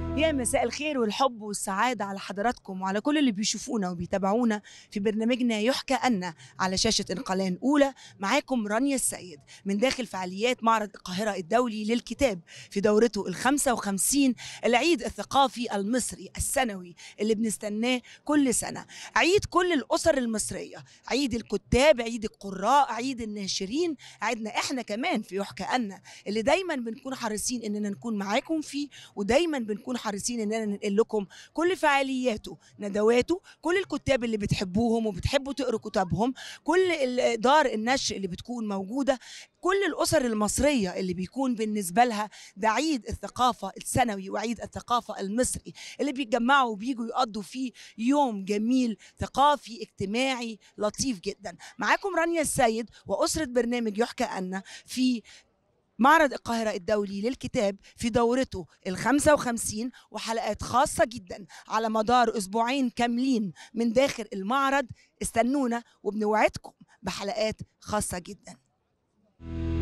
يا مساء الخير والحب والسعادة على حضراتكم وعلى كل اللي بيشوفونا وبيتابعونا في برنامجنا يحكى أن على شاشة انقلان أولى معاكم رانيا السيد من داخل فعاليات معرض القاهرة الدولي للكتاب في دورته ال 55 العيد الثقافي المصري السنوي اللي بنستناه كل سنة عيد كل الأسر المصرية عيد الكتاب عيد القراء عيد الناشرين عيدنا احنا كمان في يحكى أن اللي دايما بنكون حريصين اننا نكون معاكم فيه ودايما بنكون حريصين اننا ننقل لكم كل فعالياته ندواته كل الكتاب اللي بتحبوهم وبتحبوا تقروا كتابهم كل ال- دار النشر اللي بتكون موجوده كل الاسر المصريه اللي بيكون بالنسبه لها ده عيد الثقافه السنوي وعيد الثقافه المصري اللي بيتجمعوا وبيجوا يقضوا فيه يوم جميل ثقافي اجتماعي لطيف جدا معاكم رانيا السيد واسره برنامج يحكى أن في معرض القاهرة الدولي للكتاب في دورته ال 55 وحلقات خاصة جدا على مدار أسبوعين كاملين من داخل المعرض استنونا وبنوعدكم بحلقات خاصة جدا